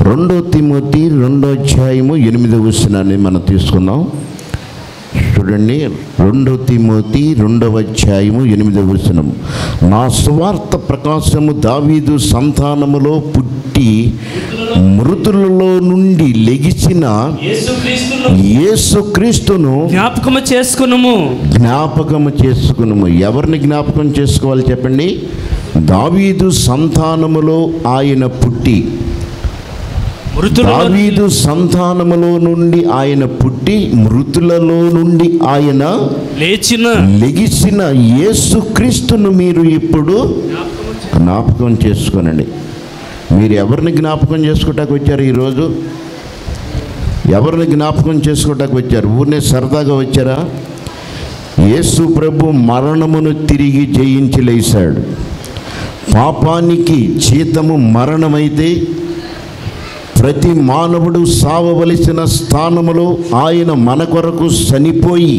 రెండో తిమోతి రెండో అధ్యాయము ఎనిమిదవ వచనాన్ని మనం తీసుకుందాం చూడండి రెండో తిమోతి రెండవ అధ్యాయము ఎనిమిదవ వచనం నా స్వార్థ ప్రకాశము దావీదు సంతానములో పుట్టి మృతులలో నుండి లెగిసిన యేసుక్రీస్తును యేసుక్రీస్తును జ్ఞాపకము చేసుకునుము జ్ఞాపకము చేసుకును ఎవరిని జ్ఞాపకం చేసుకోవాలి చెప్పండి దావీదు సంతానములో ఆయన పుట్టి మృతులలో దావీదు సంతానములో నుండి ఆయన పుట్టి మృతులలో నుండి ఆయన లేచిన లెగిసిన యేసుక్రీస్తును మీరు ఇప్పుడు జ్ఞాపకం చేసుకోనండి మీరు ఎవరిని జ్ఞాపకం చేసుకోవటానికి వచ్చారు ఈరోజు ఎవరిని జ్ఞాపకం చేసుకోవటానికి వచ్చారు ఊరినే సరదాగా వచ్చారా యేసు ప్రభు మరణమును తిరిగి జయించి లేశాడు పాపానికి జీతము మరణమైతే ప్రతి మానవుడు సావవలసిన స్థానములో ఆయన మన కొరకు చనిపోయి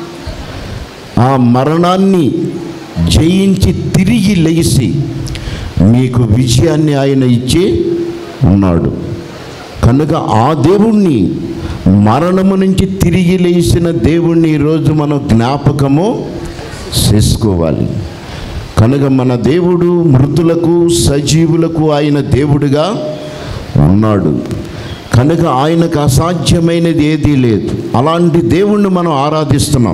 ఆ మరణాన్ని జయించి తిరిగి లేచి మీకు విజయాన్ని ఆయన ఇచ్చి ఉన్నాడు కనుక ఆ దేవుణ్ణి మరణము నుంచి తిరిగి లేచిన దేవుణ్ణి ఈరోజు మనం జ్ఞాపకము చేసుకోవాలి కనుక మన దేవుడు మృతులకు సజీవులకు ఆయన దేవుడుగా ఉన్నాడు కనుక ఆయనకు అసాధ్యమైనది ఏదీ లేదు అలాంటి దేవుణ్ణి మనం ఆరాధిస్తున్నాం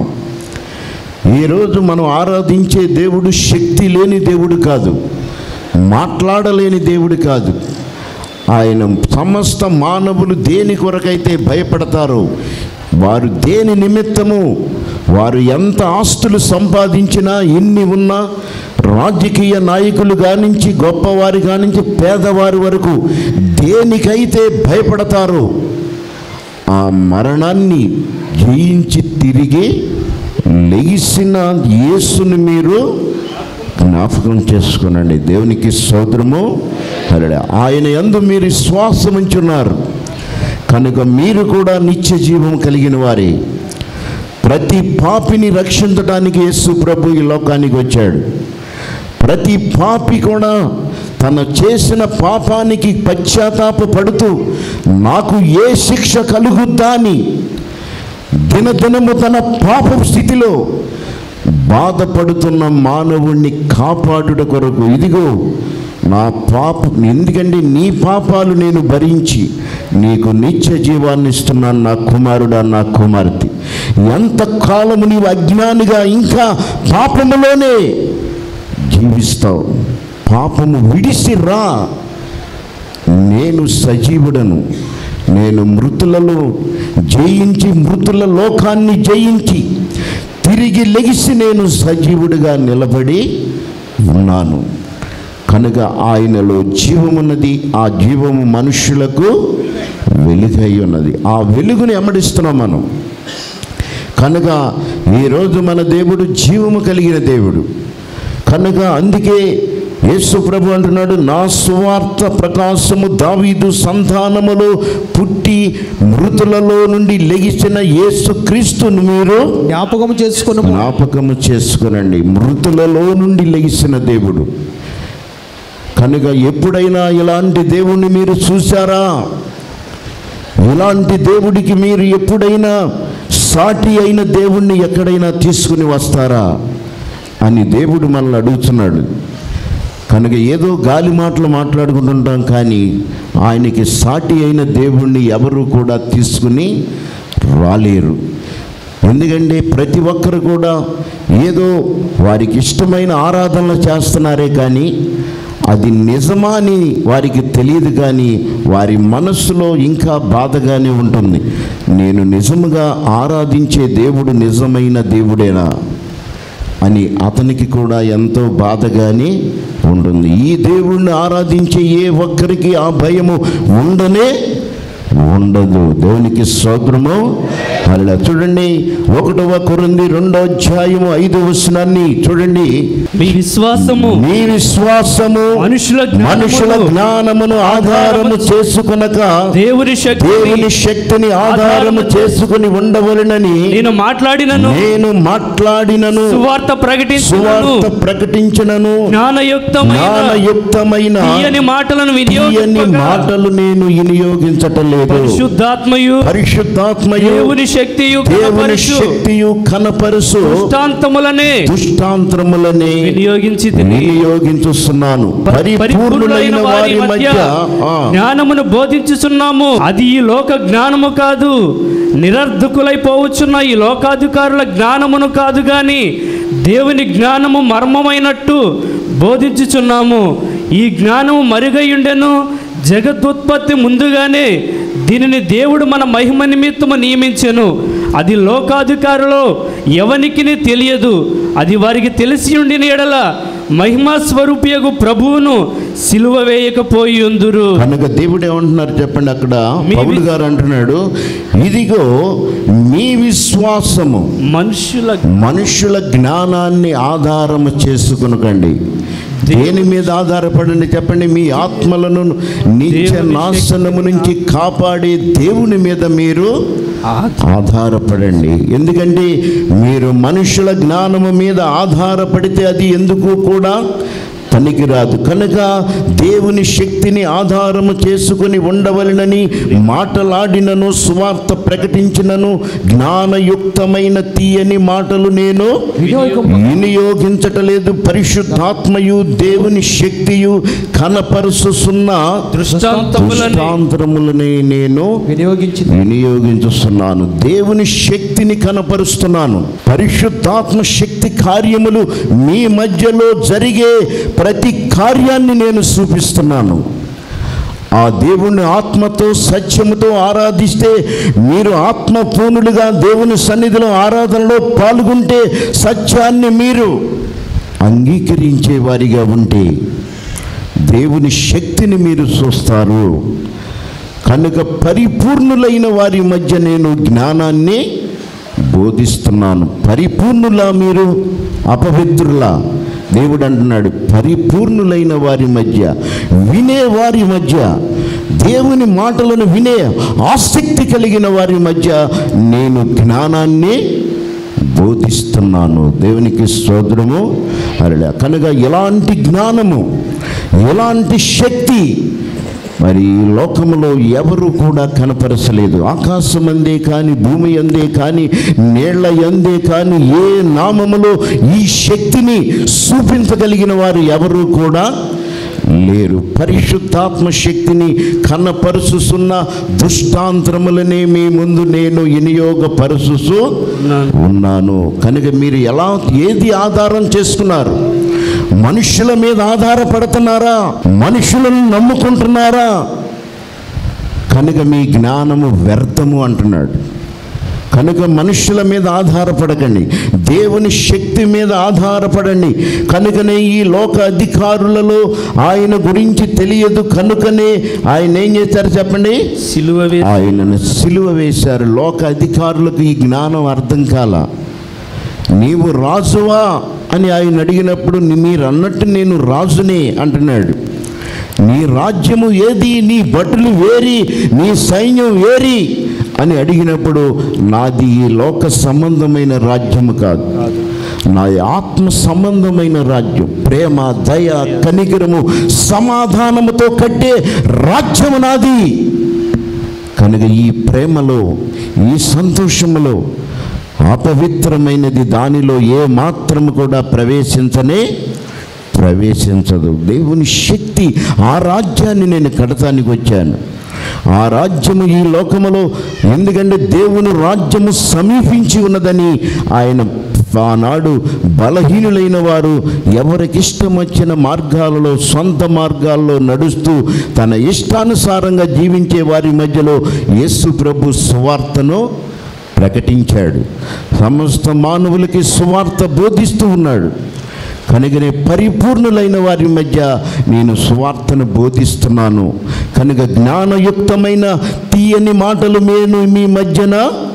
ఈరోజు మనం ఆరాధించే దేవుడు శక్తి లేని దేవుడు కాదు మాట్లాడలేని దేవుడు కాదు ఆయన సమస్త మానవులు దేని కొరకైతే భయపడతారో వారు దేని నిమిత్తము వారు ఎంత ఆస్తులు సంపాదించినా ఎన్ని ఉన్నా రాజకీయ నాయకులు కానించి గొప్పవారి కానించి పేదవారి వరకు దేనికైతే భయపడతారో ఆ మరణాన్ని జయించి తిరిగి లెగిసిన యేసుని మీరు జ్ఞాపకం చేసుకునండి దేవునికి సోదరము హల్లెలూయా. ఆయన యందు మీరు విశ్వాసం ఉంచున్నారు కనుక మీరు కూడా నిత్య జీవం కలిగిన వారే ప్రతి పాపిని రక్షించడానికి యేసు ప్రభు ఈ లోకానికి వచ్చాడు ప్రతి పాపి కూడా తన చేసిన పాపానికి పశ్చాత్తాప పడుతూ నాకు ఏ శిక్ష కలుగుద్దా అని దినదినము తన పాప స్థితిలో బాధపడుతున్న మానవుణ్ణి కాపాడుట కొరకు ఇదిగో నా పాప ఎందుకంటే నీ పాపాలు నేను భరించి నీకు నిత్య జీవాన్ని ఇస్తున్నాను నా కుమారుడా నా కుమార్తె ఎంతకాలము నీవు అజ్ఞానిగా ఇంకా పాపములోనే జీవిస్తావు పాపము విడిసి రా నేను సజీవుడను నేను మృతులలో జయించి మృతుల లోకాన్ని జయించి తిరిగి లెగిసి నేను సజీవుడిగా నిలబడి ఉన్నాను కనుక ఆయనలో జీవమున్నది ఆ జీవము మనుషులకు వెలుగై ఉన్నది ఆ వెలుగుని ఎమ్మడిస్తున్నాం మనం కనుక ఈరోజు మన దేవుడు జీవము కలిగిన దేవుడు కనుక అందుకే యేసు ప్రభు అంటున్నాడు నా సువార్త ప్రకాశము దావీదు సంతానములో పుట్టి మృతులలో నుండి లెగిసిన యేసు క్రీస్తును మీరు జ్ఞాపకం చేసుకుని జ్ఞాపకము చేసుకునండి మృతులలో నుండి లెగిసిన దేవుడు కనుక ఎప్పుడైనా ఇలాంటి దేవుణ్ణి మీరు చూసారా ఇలాంటి దేవుడికి మీరు ఎప్పుడైనా సాటి అయిన దేవుణ్ణి ఎక్కడైనా తీసుకుని వస్తారా అని దేవుడు మనల్ని అడుగుతున్నాడు కనుక ఏదో గాలి మాటలు మాట్లాడుకుంటుంటాం కానీ ఆయనకి సాటి అయిన దేవుణ్ణి ఎవరు కూడా తీసుకుని రాలేరు ఎందుకంటే ప్రతి ఒక్కరు కూడా ఏదో వారికి ఇష్టమైన ఆరాధనలు చేస్తున్నారే కానీ అది నిజమా అని వారికి తెలియదు కానీ వారి మనస్సులో ఇంకా బాధగానే ఉంటుంది నేను నిజముగా ఆరాధించే దేవుడు నిజమైన దేవుడేనా అని అతనికి కూడా ఎంతో బాధగానే ఉంటుంది ఈ దేవుణ్ణి ఆరాధించే ఏ ఒక్కరికి ఆ భయము ఉండనే ఉండదు దేవునికి స్తోత్రము అలా చూడండి ఒకటవ కొరింది రెండో అధ్యాయము ఐదు వచనాన్ని చూడండి మీ విశ్వాసము మీ విశ్వాసము మనుషుల మనుషుల జ్ఞానమును జ్ఞానమును ఆధారము చేసుకునక దేవుని శక్తి దేవుని శక్తిని ఆధారము చేసుకుని ఉండవలనని నేను మాట్లాడినను నేను మాట్లాడినను సువార్త ప్రకటించును సువార్త ప్రకటించినను జ్ఞానయుక్తమైన జ్ఞానయుక్తమైన తీయని మాటలను తీయని వినియోగింపక మాటలు నేను వినియోగించటం లేదు పరిశుద్ధాత్మయు పరిశుద్ధాత్మయు దేవుని శక్తియు దేవుని కనపరచు శక్తియు కనపరుసు దృష్టాంతములనే దుష్టాంతరములని వినియోగించి తిని వినియోగించుస్తున్నాను పరిపూర్ణులైన వారి మధ్య ఆ, జ్ఞానమును బోధించుచున్నాము అది ఈ లోక జ్ఞానము కాదు నిరర్ధకులైపోవచ్చున్న ఈ లోకాధికారుల జ్ఞానమును కాదు గాని దేవుని జ్ఞానము మర్మమైనట్టు బోధించుచున్నాము ఈ జ్ఞానము మరుగయుండెను జగదుత్పత్తి ముందుగానే దీనిని దేవుడు మన మహిమ నిమిత్తము నియమించెను అది లోకాధికారులో ఎవనికిని తెలియదు అది వారికి తెలిసి ఉండిన ఎడల మహిమా స్వరూపియగు ప్రభువును సిలువ వేయకపోయి ఉందురు కనుక దేవుడు ఏమంటున్నారు చెప్పండి అక్కడ మీ పౌలు వి- గారు అంటున్నాడు ఇదిగో మీ విశ్వాసము మనుషుల మనుషుల జ్ఞానాన్ని ఆధారము చేసుకునకండి దేని మీద ఆధారపడండి చెప్పండి మీ ఆత్మలను నిత్య దేవుని నాశనము నుంచి కాపాడే దేవుని మీద మీరు ఆధారపడండి ఎందుకంటే మీరు మనుషుల జ్ఞానము మీద ఆధారపడితే అది ఎందుకు కూడా పనికిరాదు కనుక దేవుని శక్తిని ఆధారము చేసుకుని ఉండవలనని మాటలాడినను సువార్త ప్రకటించినను జ్ఞానయుక్తమైన తీయని మాటలు నేను వినియోగించటలేదు పరిశుద్ధాత్మయు దేవుని శక్తియు కనపరుస్తున్న దృష్టాంతములని దృష్టాంతరములని నేను వినియోగించి వినియోగించుస్తున్నాను దేవుని శక్తిని కనపరుస్తున్నాను పరిశుద్ధాత్మ శక్తి కార్యములు మీ మధ్యలో జరిగే ప్రతి కార్యాన్ని నేను చూపిస్తున్నాను ఆ దేవుని ఆత్మతో సత్యముతో ఆరాధిస్తే మీరు ఆత్మపూర్ణులుగా దేవుని సన్నిధిలో ఆరాధనలో పాల్గొంటే సత్యాన్ని మీరు అంగీకరించే వారిగా ఉంటే దేవుని శక్తిని మీరు చూస్తారు కనుక పరిపూర్ణులైన వారి మధ్య నేను జ్ఞానాన్ని బోధిస్తున్నాను పరిపూర్ణులా మీరు అపవిత్రులా దేవుడు అంటున్నాడు పరిపూర్ణులైన వారి మధ్య వినే వారి మధ్య దేవుని మాటలను వినే ఆసక్తి కలిగిన వారి మధ్య నేను జ్ఞానాన్ని బోధిస్తున్నాను దేవునికి స్తోత్రము అలా కనుక ఎలాంటి జ్ఞానము ఎలాంటి శక్తి మరి ఈ లోకములో ఎవరు కూడా కనపరచలేదు ఆకాశం అందే కానీ భూమి అందే కానీ నీళ్ల అందే కానీ ఏ నామములో ఈ శక్తిని చూపించగలిగిన వారు ఎవరు కూడా లేరు పరిశుద్ధాత్మ శక్తిని కనపరుచుతున్న దుష్టాంతరములనే మీ ముందు నేను వినియోగపరుచుతూ ఉన్నాను కనుక మీరు ఎలా ఏది ఆధారం చేసుకున్నారు మనుషుల మీద ఆధారపడుతున్నారా మనుషులను నమ్ముకుంటున్నారా కనుక మీ జ్ఞానము వ్యర్థము అంటున్నాడు కనుక మనుషుల మీద ఆధారపడకండి దేవుని శక్తి మీద ఆధారపడండి కనుకనే ఈ లోక అధికారులలో ఆయన గురించి తెలియదు కనుకనే ఆయన ఏం చేశారు చెప్పండి సిలువ వే ఆయనను సిలువ వేశారు లోక అధికారులకు ఈ జ్ఞానం అర్థం కాల నీవు రాజువా అని ఆయన అడిగినప్పుడు ని- మీరు అన్నట్టు నేను రాజునే అంటున్నాడు నీ రాజ్యము ఏది నీ భటులు వేరి నీ సైన్యం వేరి అని అడిగినప్పుడు నాది ఈ లోక సంబంధమైన రాజ్యము కాదు నా ఆత్మ సంబంధమైన రాజ్యం ప్రేమ దయ కనికరము సమాధానముతో కట్టే రాజ్యము నాది కనుక ఈ ప్రేమలో ఈ సంతోషములో అపవిత్రమైనది దానిలో ఏ మాత్రము కూడా ప్రవేశించనే ప్రవేశించదు దేవుని శక్తి ఆ రాజ్యాన్ని నేను కడతానికి వచ్చాను ఆ రాజ్యము ఈ లోకములో ఎందుకంటే దేవుని రాజ్యము సమీపించి ఉన్నదని ఆయన ఆనాడు బలహీనులైన వారు ఎవరికి ఇష్టం వచ్చిన మార్గాలలో సొంత మార్గాల్లో నడుస్తూ తన ఇష్టానుసారంగా జీవించే వారి మధ్యలో యేసు ప్రభు సువార్తను ప్రకటించాడు సమస్త మానవులకి సువార్త బోధిస్తూ ఉన్నాడు కనుకనే పరిపూర్ణులైన వారి మధ్య నేను సువార్తను బోధిస్తున్నాను కనుక జ్ఞానయుక్తమైన తీయని మాటలు నేను మీ మధ్యన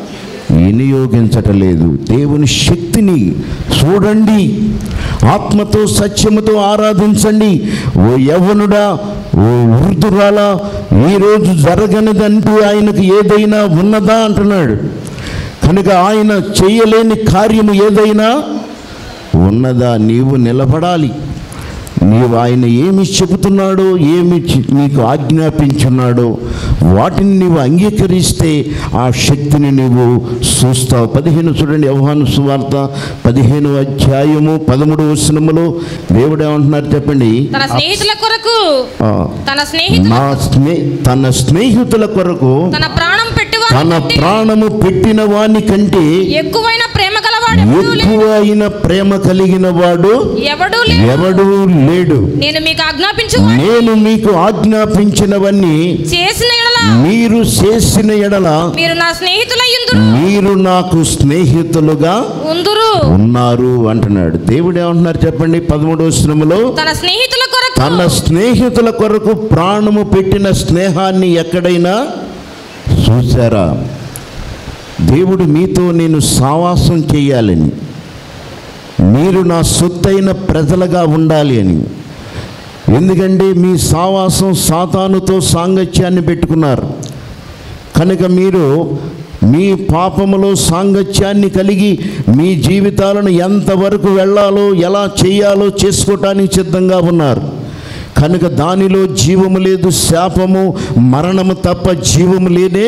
వినియోగించటలేదు దేవుని శక్తిని చూడండి ఆత్మతో సత్యముతో ఆరాధించండి ఓ యవ్వనుడా ఓ వృద్ధురాలా ఈరోజు జరగనిదంటూ ఆయనకు ఏదైనా ఉన్నదా అంటున్నాడు కనుక ఆయన చేయలేని కార్యము ఏదైనా ఉన్నదా నీవు నిలబడాలి నీవు ఆయన ఏమి చెబుతున్నాడో ఏమి చి- నీకు ఆజ్ఞాపించున్నాడో వాటిని నీవు అంగీకరిస్తే ఆ శక్తిని నీవు చూస్తావు పదిహేను చూడండి యవహాను సువార్త పదిహేను అధ్యాయము పదమూడు వచనములో దేవుడు ఏమంటున్నారు చెప్పండి తన స్నేహితుల కొరకు ఆ, తన స్నేహితుల నా స్నే తన స్నేహితుల కొరకు తన ప్రాణం తన పెట్టువాడు ప్రాణము పెట్టిన వాని కంటే ఎక్కువైన ప్రేమ గలవాడు ఎవడూ లేడు. ఎక్కువ అయిన ప్రేమ కలిగిన వాడు ఎవడూ లేడు ఎవడు లేడు నేను మీకు ఆజ్ఞాపించు నేను మీకు ఆజ్ఞాపించినవన్నీ చేసిన ఎడల మీరు చేసిన ఎడల మీరు నా స్నేహితుల ఇందురు మీరు నాకు స్నేహితులుగా ఉందురు ఉన్నారు అంటున్నాడు దేవుడు ఏమంటున్నారు చెప్పండి పదమూడవ శ్రమలో తన స్నేహితుల కొరకు తన స్నేహితుల కొరకు ప్రాణము పెట్టిన స్నేహాన్ని ఎక్కడైనా చూసారా దేవుడు మీతో నేను సావాసం చేయాలని మీరు నా సొత్తైన ప్రజలుగా ఉండాలి అని ఎందుకంటే మీ సావాసం సాతానుతో సాంగత్యాన్ని పెట్టుకున్నారు కనుక మీరు మీ పాపములో సాంగత్యాన్ని కలిగి మీ జీవితాలను ఎంతవరకు వెళ్ళాలో ఎలా చేయాలో చేసుకోవటానికి సిద్ధంగా ఉన్నారు కనుక దానిలో జీవము లేదు శాపము మరణము తప్ప జీవము లేనే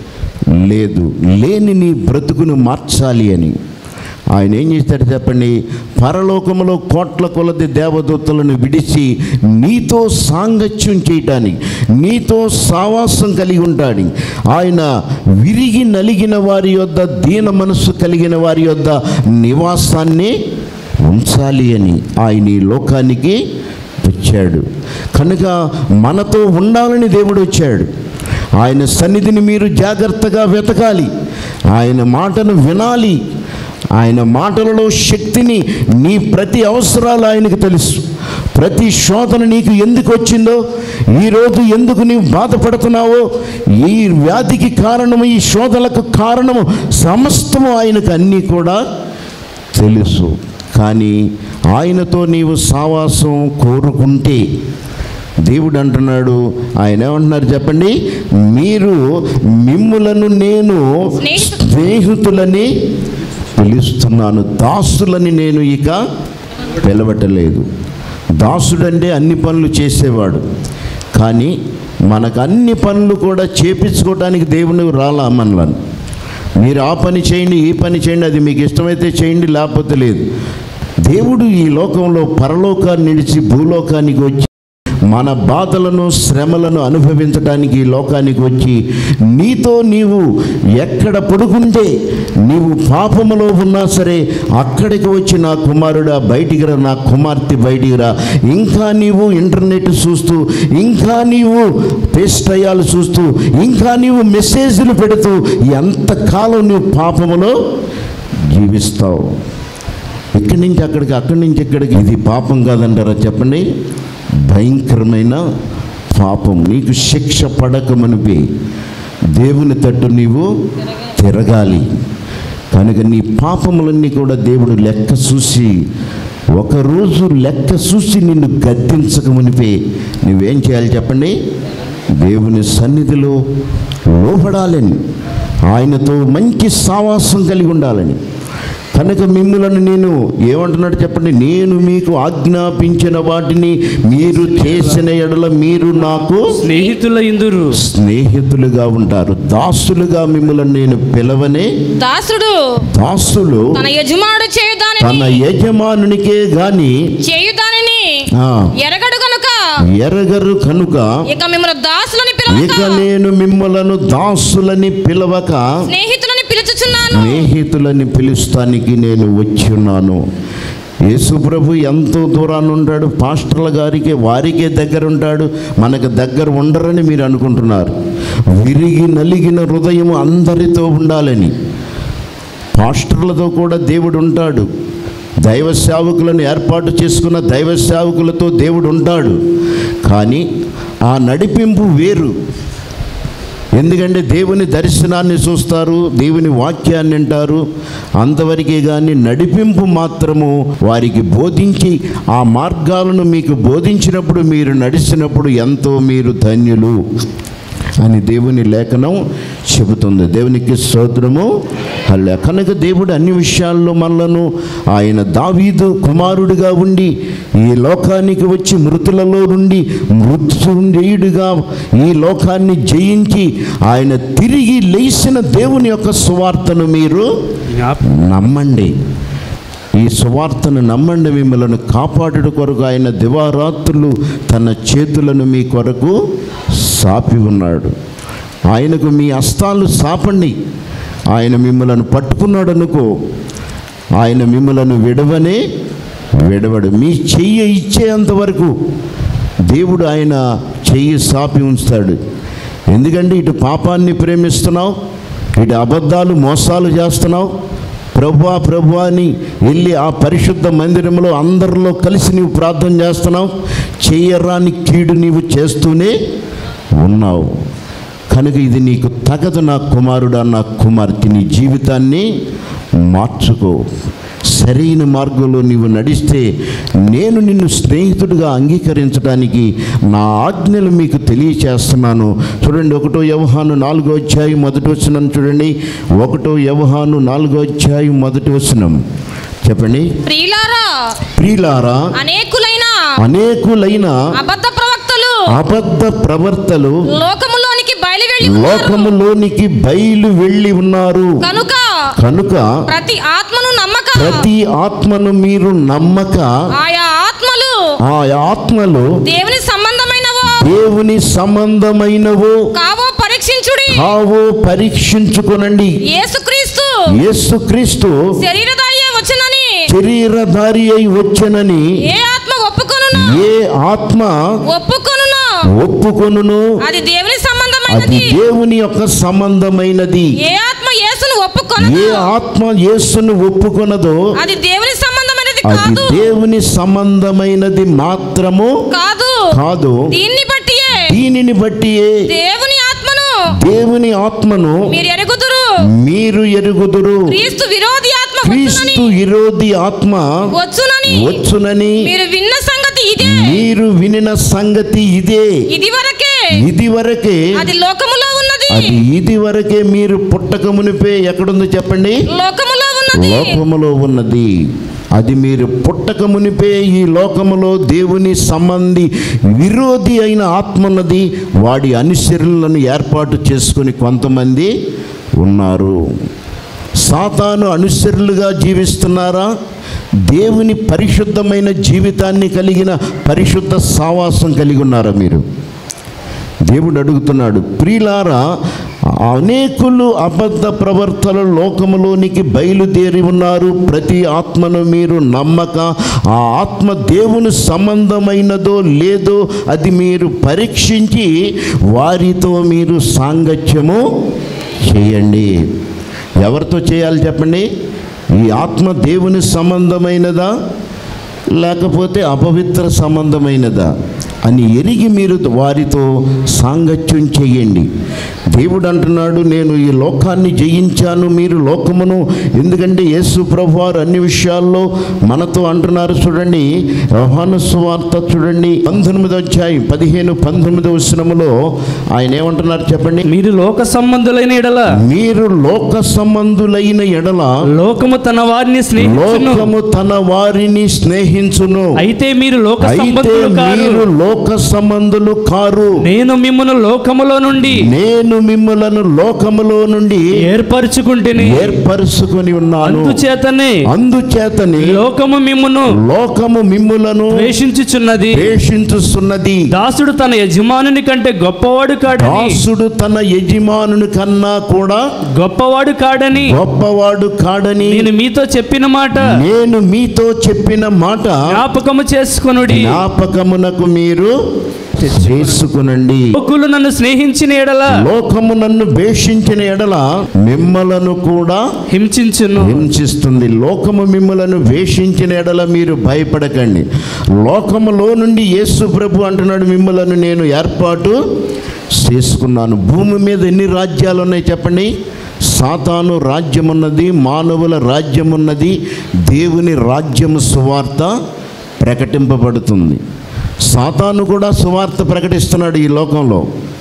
లేదు లేని నీ బ్రతుకును మార్చాలి అని ఆయన ఏం చేస్తాడు చెప్పండి పరలోకములో కోట్ల కొలది దేవదూతలను విడిచి నీతో సాంగత్యం చేయటానికి నీతో సావాసం కలిగి ఉంటాడు ఆయన విరిగి నలిగిన వారి యొద్ద దీన మనస్సు కలిగిన వారి యొద్ద నివాసాన్ని ఉంచాలి అని ఆయన ఈ లోకానికి వచ్చాడు కనుక మనతో ఉండాలని దేవుడు వచ్చాడు ఆయన సన్నిధిని మీరు జాగ్రత్తగా వెతకాలి ఆయన మాటను వినాలి ఆయన మాటలలో శక్తిని నీ ప్రతి అవసరాలు ఆయనకు తెలుసు ప్రతి శోధన నీకు ఎందుకు వచ్చిందో ఈరోజు ఎందుకు నీవు బాధపడుతున్నావో ఈ వ్యాధికి కారణము ఈ శోధనలకు కారణము సమస్తము ఆయనకు అన్నీ కూడా తెలుసు కానీ ఆయనతో నీవు సావాసం కోరుకుంటే దేవుడు అంటున్నాడు ఆయన ఏమంటున్నారు చెప్పండి మీరు మిమ్ములను నేను స్నేహితు- స్నేహితులని పిలుస్తున్నాను దాసులని నేను ఇక పిలవటలేదు దాసుడంటే అన్ని పనులు చేసేవాడు కానీ మనకు అన్ని పనులు కూడా చేపించుకోవడానికి దేవుని రాలా మనలను మీరు ఆ పని చేయండి ఈ పని చేయండి అది మీకు ఇష్టమైతే చేయండి లేకపోతే లేదు దేవుడు ఈ లోకంలో పరలోకాన్ని నిలిచి భూలోకానికి వచ్చి మన బాధలను శ్రమలను అనుభవించడానికి ఈ లోకానికి వచ్చి నీతో నీవు ఎక్కడ పడుకుంటే నీవు పాపములో ఉన్నా సరే అక్కడికి వచ్చి నా కుమారుడా బయటికి రా నా కుమార్తె బయటికి రా ఇంకా నీవు ఇంటర్నెట్ చూస్తూ ఇంకా నీవు పేస్టయాలు చూస్తూ ఇంకా నీవు మెసేజ్లు పెడుతూ ఎంతకాలం నీవు పాపములో జీవిస్తావు ఇక్కడి నుంచి అక్కడికి అక్కడి నుంచి ఇక్కడికి ఇది పాపం కాదంటారా చెప్పండి భయంకరమైన పాపం నీకు శిక్ష పడకమనిపి దేవుని తట్టు నీవు తిరగాలి కనుక నీ పాపములన్నీ కూడా దేవుడు లెక్క చూసి ఒకరోజు లెక్క చూసి నిన్ను గద్దించకమునిపే నువ్వేం చేయాలి చెప్పండి దేవుని సన్నిధిలో లోపడాలని ఆయనతో మంచి సావాసం కలిగి ఉండాలని కనుక మిమ్మలను నేను ఏమంటున్నాడు చెప్పండి నేను మీకు ఆజ్ఞాపించిన వాటిని మీరు చేసిన ఎడల మీరు నాకు స్నేహితుల ఇందురు స్నేహితులుగా ఉంటారు దాసులుగా మిమ్మల్ని నేను పిలవనే దాసుడు దాసులు తన యజమానుడు చేయుదాని తన యజమానునికే గాని చేయుదానిని ఆ, ఎరగడు గనుక ఎరగరు కనుక ఇక మిమ్మల్ని దాసులని ఇక పిలవక నేను మిమ్మలను దాసులని పిలవక స్నేహితులని పిలుచుచున్నాను స్నేహితులని పిలుస్తానికి నేను వచ్చి ఉన్నాను యేసుప్రభు ఎంతో దూరాన్ని ఉంటాడు పాస్టర్ల గారికి వారికే దగ్గర ఉంటాడు మనకు దగ్గర ఉండరని మీరు అనుకుంటున్నారు విరిగి నలిగిన హృదయం అందరితో ఉండాలని పాస్టర్లతో కూడా దేవుడు ఉంటాడు దైవ సేవకులను ఏర్పాటు చేసుకున్న దైవ సేవకులతో దేవుడు ఉంటాడు కానీ ఆ నడిపింపు వేరు ఎందుకంటే దేవుని దర్శనాన్ని చూస్తారు దేవుని వాక్యాన్ని వింటారు అంతవరకే కానీ నడిపింపు మాత్రము వారికి బోధించి ఆ మార్గాలను మీకు బోధించినప్పుడు మీరు నడిచినప్పుడు ఎంతో మీరు ధన్యులు అని దేవుని లేఖనం చెబుతుంది దేవునికి స్తోత్రము అలా కనుక దేవుడు అన్ని విషయాల్లో మనలను ఆయన దావీదు కుమారుడిగా ఉండి ఈ లోకానికి వచ్చి మృతులలో నుండి మృత్యుంజయుడిగా ఈ లోకాన్ని జయించి ఆయన తిరిగి లేచిన దేవుని యొక్క సువార్తను మీరు జ్ఞాప- నమ్మండి ఈ సువార్తను నమ్మండి మిమ్మల్ని కాపాడుట కొరకు ఆయన దివారాత్రులు తన చేతులను మీ కొరకు సాపి ఉన్నాడు ఆయనకు మీ హస్తాలు సాపండి ఆయన మిమ్మలను పట్టుకున్నాడు అనుకో ఆయన మిమ్మలను విడవనే విడవడు మీ చెయ్యి ఇచ్చేంత వరకు దేవుడు ఆయన చెయ్యి సాపి ఉంచుతాడు ఎందుకంటే ఇటు పాపాన్ని ప్రేమిస్తున్నావు ఇటు అబద్ధాలు మోసాలు చేస్తున్నావు ప్రభువా ప్రభు అని వెళ్ళి ఆ పరిశుద్ధ మందిరంలో అందరిలో కలిసి నీవు ప్రార్థన చేస్తున్నావు చెయ్యరాని కీడు నీవు చేస్తూనే ఉన్నావు కనుక ఇది నీకు తగదు నా కుమారుడా నా కుమార్తె నీ జీవితాన్ని మార్చుకో సరైన మార్గంలో నీవు నడిస్తే నేను నిన్ను స్నేహితుడిగా అంగీకరించడానికి నా ఆజ్ఞలు మీకు తెలియచేస్తున్నాను చూడండి ఒకటో వ్యవహాను నాలుగో అధ్యాయం మొదటి వచనం చూడండి ఒకటో వ్యవహాను నాలుగో అధ్యాయం మొదటి వచనం చెప్పండి ప్రియులారా ప్రియులారా అనేకులైన అనేకులైన అబద్ధ ప్రవక్తలు అబద్ధ ప్రవర్తలు లోకములోనికి బయలు వెళ్ళి ఉన్నారు. లోకములోనికి బయలు వెళ్ళి ఉన్నారు కనుక కనుక ప్రతి ఆత్మను నమ్మక ప్రతి ఆత్మను మీరు నమ్మక ఆయా ఆత్మలు ఆ ఆత్మలు దేవుని సంబంధమైనవో దేవుని సంబంధమైనవో కావో పరీక్షించుడి కావో పరీక్షించుకొనండి యేసుక్రీస్తు యేసుక్రీస్తు శరీరదాయే వచ్చునని శరీరధారి అయి వచ్చనని ఏ ఆత్మ ఒప్పుకొనును ఏ ఆత్మ ఒప్పుకొనును ఒప్పుకొనును అది దేవుని అది సంబంధమైనది దేవుని యొక్క సంబంధమైనది ఏ ఆత్మ యేసును ఒప్పుకొను ఏ ఆత్మ యేసును ఒప్పుకొనదో అది దేవుని సంబంధమైనది అది కాదు దేవుని సంబంధమైనది మాత్రము కాదు కాదు దీన్ని బట్టియే దీనిని బట్టియే దేవుని ఆత్మను దేవుని ఆత్మను మీరు ఎరుగుదురు మీరు ఎరుగుదురు క్రీస్తు విరోధి ఆత్మ వచ్చునని క్రీస్తు విరోధి ఆత్మ వచ్చునని వచ్చునని మీరు విన్న సంగతి ఇదే మీరు వినిన సంగతి ఇదే ఇది వరకే ఇది వరకే అది లోకములో ఉన్నది అది ఇది వరకే మీరు పుట్టక మునిపే ఎక్కడుందో చెప్పండి లోకములో ఉన్నది లోకములో ఉన్నది అది మీరు పుట్టక మునిపే ఈ లోకములో దేవుని సంబంధి విరోధి అయిన ఆత్మ ఉన్నది వాడి అనుసరులను ఏర్పాటు చేసుకుని కొంతమంది ఉన్నారు సాతాను అనుసరులుగా జీవిస్తున్నారా దేవుని పరిశుద్ధమైన జీవితాన్ని కలిగిన పరిశుద్ధ సావాసం కలిగి ఉన్నారా మీరు దేవుడు అడుగుతున్నాడు ప్రియులారా అనేకులు అబద్ధ ప్రవర్తన లోకములోనికి బయలుదేరి ఉన్నారు ప్రతి ఆత్మను మీరు నమ్మక ఆ ఆత్మ దేవుని సంబంధమైనదో లేదో అది మీరు పరీక్షించి వారితో మీరు సాంగత్యము చేయండి ఎవరితో చేయాలి చెప్పండి ఈ ఆత్మ దేవుని సంబంధమైనదా లేకపోతే అపవిత్ర సంబంధమైనదా అని ఎరిగి మీరు వారితో సాంగత్యం చేయండి దేవుడు అంటున్నాడు నేను ఈ లోకాన్ని జయించాను మీరు లోకమును ఎందుకంటే యేసు ప్రభు వారు అన్ని విషయాల్లో మనతో అంటున్నారు చూడండి యోహాను సువార్త చూడండి పంతొమ్మిదో అధ్యాయం పదిహేను పంతొమ్మిదో వచనములో ఆయన ఏమంటున్నారు చెప్పండి మీరు లోక సంబంధులైన ఎడల మీరు లోక సంబంధులైన ఎడల లోకము తన వారిని స్నేహితును లోకము తన వారిని స్నేహించును అయితే మీరు లోక అయితే సంబంధులు కారు మీరు లోక సంబంధులు కారు నేను మిమ్మల్ని లోకములో నుండి నేను మిమ్మలను లోకములో నుండి ఏర్పరచుకుంటేని ఏర్పరుచుకొని ఉన్నాను అందుచేతనే అందుచేతని లోకము మిమ్మును లోకము మిమ్ములను ద్వేషించుచున్నది ద్వేషించుస్తున్నది దాసుడు తన యజమానుని కంటే గొప్పవాడు కాడని దాసుడు తన యజమానుని కన్నా కూడా గొప్పవాడు కాడని గొప్పవాడు కాడని నేను మీతో చెప్పిన మాట నేను మీతో చెప్పిన మాట జ్ఞాపకము చేసుకొనుడి జ్ఞాపకమునకు మీరు చేసుకునండి లోకులు నన్ను స్నేహించిన ఎడల లోకము నన్ను భేషించిన ఎడల మిమ్మలను కూడా హింసించును హింసిస్తుంది లోకము మిమ్మలను వేషించిన ఎడల మీరు భయపడకండి లోకములో నుండి యేసు ప్రభు అంటున్నాడు మిమ్మలను నేను ఏర్పాటు చేసుకున్నాను భూమి మీద ఎన్ని రాజ్యాలు ఉన్నాయి చెప్పండి సాతాను రాజ్యం ఉన్నది మానవుల రాజ్యం ఉన్నది దేవుని రాజ్యము సువార్త ప్రకటింపబడుతుంది సాతాను కూడా సువార్త ప్రకటిస్తున్నాడు ఈ లోకంలో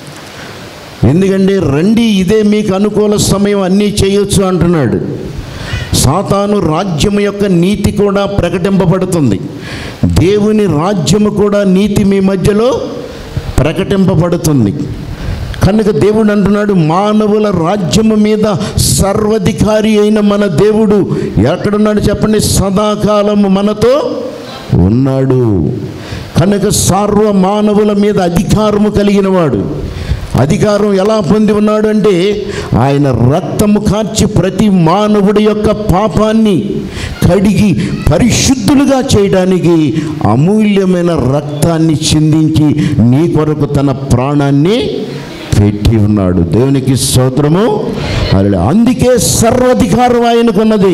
ఎందుకంటే రండి ఇదే మీకు అనుకూల సమయం అన్నీ చేయొచ్చు అంటున్నాడు సాతాను రాజ్యం యొక్క నీతి కూడా ప్రకటింపబడుతుంది దేవుని రాజ్యము కూడా నీతి మీ మధ్యలో ప్రకటింపబడుతుంది కనుక దేవుడు అంటున్నాడు మానవుల రాజ్యము మీద సర్వధికారి అయిన మన దేవుడు ఎక్కడున్నాడు చెప్పండి సదాకాలము మనతో ఉన్నాడు కనుక సర్వ మానవుల మీద అధికారము కలిగిన వాడు అధికారం ఎలా పొంది ఉన్నాడు అంటే ఆయన రక్తము కార్చి ప్రతి మానవుడి యొక్క పాపాన్ని కడిగి పరిశుద్ధులుగా చేయడానికి అమూల్యమైన రక్తాన్ని చిందించి నీ కొరకు తన ప్రాణాన్ని పెట్టి ఉన్నాడు దేవునికి స్తోత్రము హల్లెలూయా. అందుకే సర్వాధికారం ఆయనకున్నది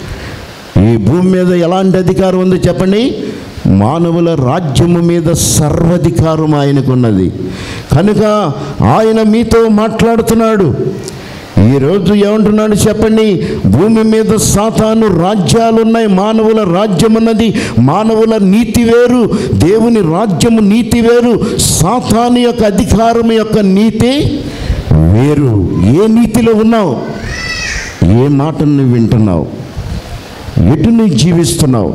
ఈ భూమి మీద ఎలాంటి అధికారం ఉంది చెప్పండి మానవుల రాజ్యము మీద సర్వాధికారం ఆయనకున్నది కనుక ఆయన మీతో మాట్లాడుతున్నాడు ఈరోజు ఏమంటున్నాడు చెప్పండి భూమి మీద సాతాను రాజ్యాలు ఉన్నాయి మానవుల రాజ్యం ఉన్నది మానవుల నీతి వేరు దేవుని రాజ్యము నీతి వేరు సాతాను యొక్క అధికారం యొక్క నీతి వేరు ఏ నీతిలో ఉన్నావు ఏ మాటను నువ్వు వింటున్నావు ఎటు నువ్వు జీవిస్తున్నావు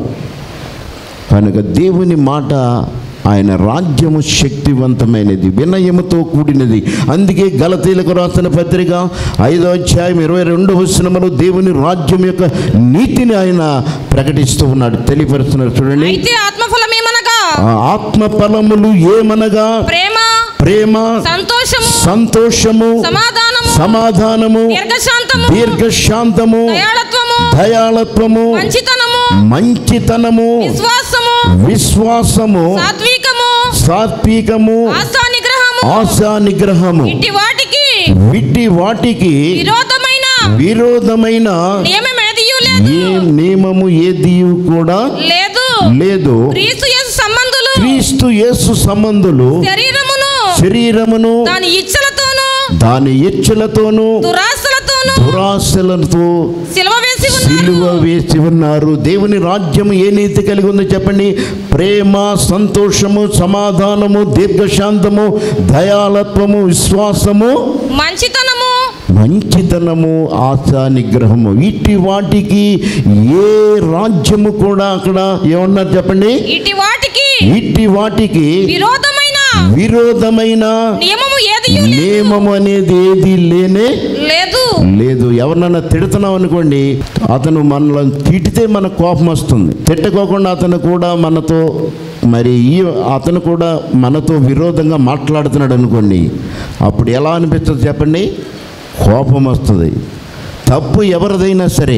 కనుక దేవుని మాట ఆయన రాజ్యము శక్తివంతమైనది వినయముతో కూడినది అందుకే గలతీలకు రాసిన పత్రిక ఐదో అధ్యాయం ఇరవై రెండవ వచనములో దేవుని రాజ్యం యొక్క నీతిని ఆయన ప్రకటిస్తూ ఉన్నాడు తెలియపరుస్తున్నారు చూడండి అయితే ఆత్మఫలం ఏమనగా ఆ ఆత్మ ఫలములు ఏమనగా ప్రేమ ప్రేమ సంతోషము సంతోషము సమాధానము సమాధానము దీర్ఘశాంతము దీర్ఘశాంతము దయాళత్వము దయాళత్వము మంచితనము మంచితనము విశ్వాసము విశ్వాసము సాత్వికము సాత్వికము ఆశా నిగ్రహము ఆశా నిగ్రహము ఇట్టి వాటికి విట్టి వాటికి విరోధమైన విరోధమైన నియమమేదియు లేదు ఏ నియమము ఏది కూడా లేదు లేదు క్రీస్తు యేసు సంబంధులు క్రీస్తు యేసు సంబంధులు శరీరమును శరీరమును దాని ఇచ్చలతోనూ దాని ఎచ్చులతోనూ దురాశలతోనూ దురాశలతో సిలువ వేసి ఉన్నారు సిలువ వేసి ఉన్నారు దేవుని రాజ్యం ఏ నీతి కలిగి ఉందో చెప్పండి ప్రేమ సంతోషము సమాధానము దీర్ఘశాంతము దయాళత్వము విశ్వాసము మంచితనము మంచితనము ఆశా నిగ్రహము ఇట్టి వాటికి ఏ రాజ్యము కూడా అక్కడ ఏమన్నారు చెప్పండి ఇట్టి వాటికి ఇట్టి వాటికి విరోధమైన విరోధమైన నియమము ఏది నియమము అనేది ఏది లేనే లేదు లేదు ఎవరినన్నా తిడుతున్నాం అనుకోండి అతను మనల్ని తిడితే మన కోపం వస్తుంది తిట్టకోకుండా అతను కూడా మనతో మరి ఈ అతను కూడా మనతో విరోధంగా మాట్లాడుతున్నాడు అనుకోండి అప్పుడు ఎలా అనిపిస్తుంది చెప్పండి కోపం వస్తుంది తప్పు ఎవరిదైనా సరే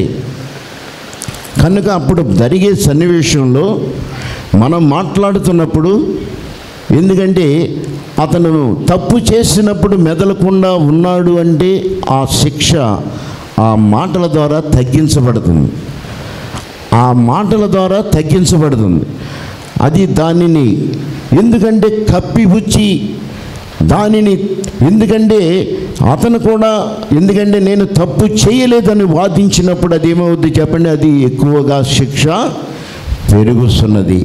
కనుక అప్పుడు జరిగే సన్నివేశంలో మనం మాట్లాడుతున్నప్పుడు ఎందుకంటే అతను తప్పు చేసినప్పుడు మెదలకుండా ఉన్నాడు అంటే ఆ శిక్ష ఆ మాటల ద్వారా తగ్గించబడుతుంది ఆ మాటల ద్వారా తగ్గించబడుతుంది అది దానిని ఎందుకంటే కప్పిపుచ్చి దానిని ఎందుకంటే అతను కూడా ఎందుకంటే నేను తప్పు చేయలేదని వాదించినప్పుడు అది ఏమవుద్ది చెప్పండి అది ఎక్కువగా శిక్ష పెరుగుతున్నది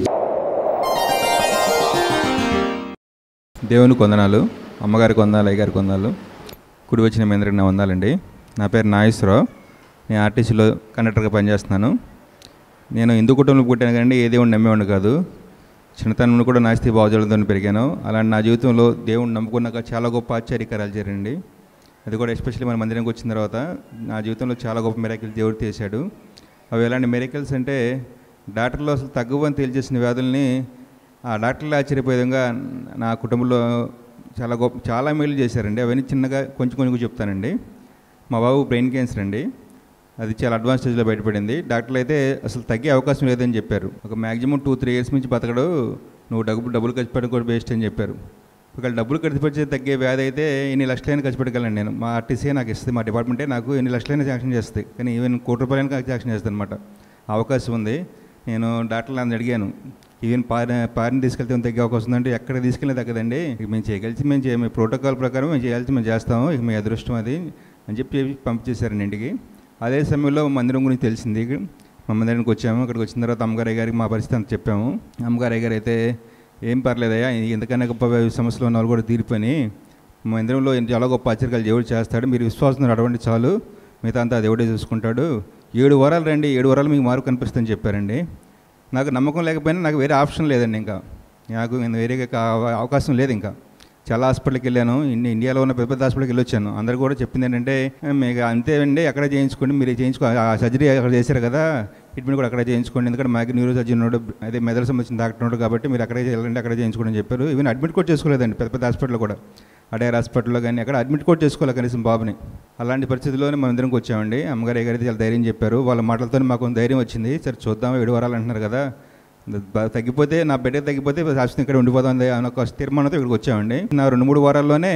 దేవుని కొందనాలు అమ్మగారికి వందాలు అయ్యగారికి వందాలు కుడి వచ్చిన మీ అందరికి నా వందాలండి నా పేరు నాగేశ్వరరావు నేను ఆర్టీసీలో కండక్టర్గా పనిచేస్తున్నాను నేను హిందూ కుటుంబంలో పుట్టాను కానీ ఏ దేవుడిని నమ్మేవాడిని కాదు చిన్నతనంలో కూడా నాస్తి బావజాలతో పెరిగాను అలాంటి నా జీవితంలో దేవుడిని నమ్ముకున్నాక చాలా గొప్ప ఆశ్చర్యకరాలు జరిగింది అది కూడా ఎస్పెషల్లీ మన మందిరంకి వచ్చిన తర్వాత నా జీవితంలో చాలా గొప్ప మెరాకిల్స్ దేవుడు చేశాడు అవి ఎలాంటి మెరాకిల్స్ అంటే డాక్టర్లు అసలు తగ్గువని తేల్చేసిన వ్యాధుల్ని ఆ డాక్టర్లు ఆశ్చర్యపోయే విధంగా నా కుటుంబంలో చాలా గొప్ప చాలా మేలు చేశారండి అవన్నీ చిన్నగా కొంచెం కొంచెం చెప్తానండి మా బాబు బ్రెయిన్ క్యాన్సర్ అండి అది చాలా అడ్వాన్స్ స్టేజ్లో బయటపడింది డాక్టర్లు అయితే అసలు తగ్గే అవకాశం లేదని చెప్పారు ఒక మ్యాక్సిమం టూ త్రీ ఇయర్స్ నుంచి బతకడు నువ్వు డబ్బు డబ్బులు ఖర్చు పెట్టుకోవడం బెస్ట్ అని చెప్పారు ఒకవేళ డబ్బులు ఖర్చు తగ్గే వ్యాధి అయితే ఎన్ని లక్షలైనా ఖర్చు పెట్టగలను నేను మా ఆర్టీసీ నాకు ఇస్తుంది మా డిపార్ట్మెంటే నాకు ఎన్ని లక్షలైనా శాంక్షన్ చేస్తుంది కానీ ఈవెన్ కోటి రూపాయలైనా నాకు శాంక్షన్ చేస్తుంది అనమాట అవకాశం ఉంది నేను డాక్టర్లు అందరిని అడిగాను ఈవెన్ పారి పారిని తీసుకెళ్తే ఏమైనా తగ్గే అవకాశం ఉందంటే ఎక్కడ తీసుకెళ్ళి తగ్గదండి ఇక మేము చేయగలిసి మేము చే మీ ప్రోటోకాల్ ప్రకారం మేము చేయాల్సి మేము చేస్తాము ఇక మీ అదృష్టం అది అని చెప్పి పంపించేశారండి ఇంటికి అదే సమయంలో మందిరం గురించి తెలిసింది మా మందిరానికి వచ్చాము ఇక్కడికి వచ్చిన తర్వాత అమ్మగారి గారికి మా పరిస్థితి అంతా చెప్పాము అమ్మగారి గారు అయితే ఏం పర్లేదయ్యా ఎందుకన్నా గొప్ప సమస్యలు ఉన్న వాళ్ళు కూడా తీరిపోయి మా మందిరంలో చాలా గొప్ప ఆశ్చర్యాలు దేవుడు చేస్తాడు మీరు విశ్వాసం అటువంటి చాలు మిగతా అంతా దేవుడే చూసుకుంటాడు ఏడు వారాలు రండి ఏడు వారాలు మీకు మార్పు కనిపిస్తుందని చెప్పారండి నాకు నమ్మకం లేకపోయినా నాకు వేరే ఆప్షన్ లేదండి ఇంకా నాకు ఇంకా వేరే కా- అవకాశం లేదు ఇంకా చాలా హాస్పిటల్కి వెళ్ళాను ఇన్ని ఇండియాలో ఉన్న పెద్ద పెద్ద హాస్పిటల్కి వెళ్ళి వచ్చాను అందరు కూడా చెప్పింది ఏంటంటే మీకు అంతే అండి అక్కడే చేయించుకోండి మీరు చేయించుకో ఆ సర్జరీ అక్కడ చేశారు కదా ట్రీట్మెంట్ కూడా అక్కడే చేయించుకోండి ఎందుకంటే మాకు న్యూరో సర్జన్ ఉన్నాడు అదే మెదడు సంబంధించిన డాక్టర్ ఉన్నాడు కాబట్టి మీరు అక్కడే వెళ్ళండి అక్కడే చేయించుకోండి అని చెప్పారు ఈవెన్ అడ్మిట్ కూడా చేసుకోలేదండి పెద్ద పెద్ద హాస్పిటల్లో కూడా అడేర్ హాస్పిటల్లో కానీ అక్కడ అడ్మిట్ కూడా చేసుకోవాలి కనీసం బాబుని అలాంటి పరిస్థితుల్లోనే మనం ఇద్దరికి వచ్చామండి అమ్మగారు గారు చాలా ధైర్యం చెప్పారు వాళ్ళ మాటలతో మాకు కొంత ధైర్యం వచ్చింది సరే చూద్దాం ఏడు వారాలు అంటున్నారు కదా బ- తగ్గిపోతే నా బిడ్డ తగ్గిపోతే శాశ్వతం ఇక్కడ ఉండిపోతుంది అని ఒక తీర్మానంతో ఇక్కడికి వచ్చామండి నా రెండు మూడు వారాల్లోనే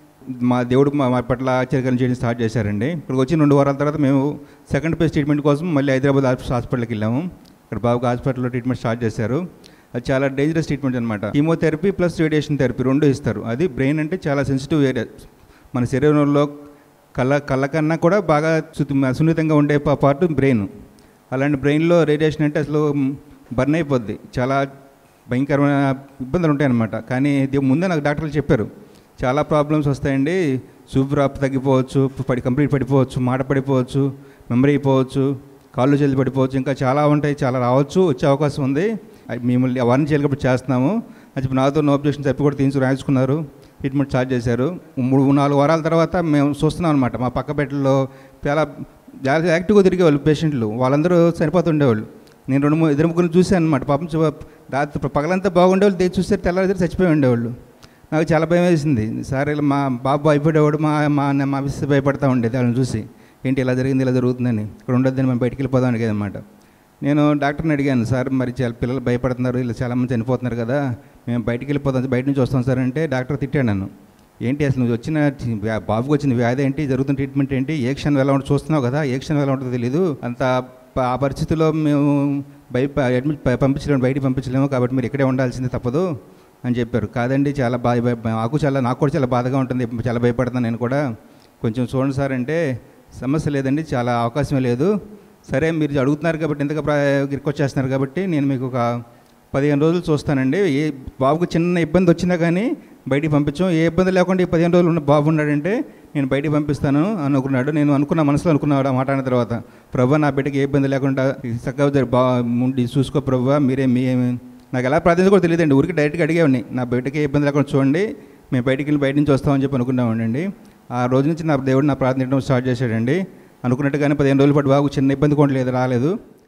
మా దేవుడు మా మా పట్ల ఆశ్చర్యం చేయడం స్టార్ట్ చేశారండి ఇక్కడికి వచ్చి రెండు వారాల తర్వాత మేము సెకండ్ ఫేజ్ ట్రీట్మెంట్ కోసం మళ్ళీ హైదరాబాద్ హాస్- హాస్పిటల్కి వెళ్ళాము ఇక్కడ బాబుకి హాస్పిటల్లో ట్రీట్మెంట్ స్టార్ట్ చేశారు అది చాలా డేంజరస్ ట్రీట్మెంట్ అనమాట కీమోథెరపీ ప్లస్ రేడియేషన్ థెరపీ రెండు ఇస్తారు అది బ్రెయిన్ అంటే చాలా సెన్సిటివ్ ఏరియా మన శరీరంలో కళ్ళ కళ్ళ కన్నా కూడా బాగా సు- సున్నితంగా ఉండే పా- పార్ట్ బ్రెయిన్ అలాంటి బ్రెయిన్లో రేడియేషన్ అంటే అసలు బర్న్ అయిపోద్ది చాలా భయంకరమైన ఇబ్బందులు ఉంటాయన్నమాట కానీ ఇది ముందే నాకు డాక్టర్లు చెప్పారు చాలా ప్రాబ్లమ్స్ వస్తాయండి సూపర్ అప్ తగ్గిపోవచ్చు పడి కంప్లీట్ పడిపోవచ్చు మాట పడిపోవచ్చు మెమరీ అయిపోవచ్చు కాళ్ళు చేతులు పడిపోవచ్చు ఇంకా చాలా ఉంటాయి చాలా రావచ్చు వచ్చే అవకాశం ఉంది అది మిమ్మల్ని వారిని చేయాలి చేస్తున్నాము అని చెప్పి నాతో నో అబ్జెక్షన్ చెప్పి కూడా తీసుకు రాయించుకున్నారు ట్రీట్మెంట్ స్టార్ట్ చేశారు మూడు నాలుగు వారాల తర్వాత మేము చూస్తున్నాం అనమాట మా పక్క బెడ్లో చాలా చాలా యాక్టివ్గా తిరిగేవాళ్ళు పేషెంట్లు వాళ్ళందరూ సరిపోతుండేవాళ్ళు నేను రెండు మూడు ఇద్దరు ముగ్గురు చూశాను అనమాట పాపం చూ- రాత్రి పగలంతా బాగుండేవాళ్ళు తెచ్చి చూస్తే తెల్లారి చచ్చిపోయి ఉండేవాళ్ళు నాకు చాలా భయం వేసింది సార్ ఇలా మా బాబు భయపడేవాడు మా మా మా మిస్ భయపడతా ఉండేది వాళ్ళని చూసి ఏంటి ఇలా జరిగింది ఇలా జరుగుతుందని ఇక్కడ ఉండొద్దని మేము బయటికి వెళ్ళిపోదాం అడిగేది అనమాట నేను డాక్టర్ని అడిగాను సార్ మరి చాలా పిల్లలు భయపడుతున్నారు ఇలా చాలామంది చనిపోతున్నారు కదా మేము బయటికి వెళ్ళిపోతాం బయట నుంచి వస్తాం సార్ అంటే డాక్టర్ తిట్టాడు నన్ను ఏంటి అసలు నువ్వు వచ్చిన వ్యా- బాబుకి వచ్చిన వ్యాధి ఏంటి జరుగుతున్న ట్రీట్మెంట్ ఏంటి ఏ క్షణం ఎలా ఉంటుందో చూస్తున్నావు కదా ఏ క్షణం ఎలా ఉంటుందో తెలియదు అంత ప- ఆ పరిస్థితిలో మేము బయ అడ్మిట్ ప- పంపించలేము బయటికి పంపించలేము కాబట్టి మీరు ఇక్కడే ఉండాల్సింది తప్పదు అని చెప్పారు కాదండి చాలా బాధ భయ- నాకు చాలా నాకు కూడా చాలా బాధగా ఉంటుంది చాలా భయపడుతున్నాను నేను కూడా కొంచెం చూడండి సార్ అంటే సమస్య లేదండి చాలా అవకాశమే లేదు సరే మీరు అడుగుతున్నారు కాబట్టి ఇంతగా రిక్వెస్ట్ చేస్తున్నారు కాబట్టి నేను మీకు ఒక పదిహేను రోజులు చూస్తానండి ఏ బాబుకు చిన్న ఇబ్బంది వచ్చినా కానీ బయటికి పంపించాం ఏ ఇబ్బంది లేకుండా ఈ పదిహేను రోజులు ఉన్న బాబు ఉన్నాడంటే నేను బయటికి పంపిస్తాను అని అనుకున్నాడు నేను అనుకున్న మనసులో అనుకున్నాడు ఆ మాట అన్న తర్వాత ప్రభు నా బిడ్డకి ఏ ఇబ్బంది లేకుండా చక్కగా జరి- బా ఉండి చూసుకో ప్రభు మీరే మీ నాకు ఎలా ప్రార్థన కూడా తెలియదండి ఊరికి డైరెక్ట్గా అడిగేవాడిని నా బిడ్డకి ఏ ఇబ్బంది లేకుండా చూడండి మేము బయటికి వెళ్ళి బయట నుంచి వస్తామని చెప్పి అనుకున్నామండి ఆ రోజు నుంచి నా దేవుడు నా ప్రార్థన చేయడం స్టార్ట్ చేశాడండి అనుకున్నట్టుగానే పదిహేను రోజుల పాటు బాబు చిన్న ఇబ్బంది కూడా లేదు రాలేదు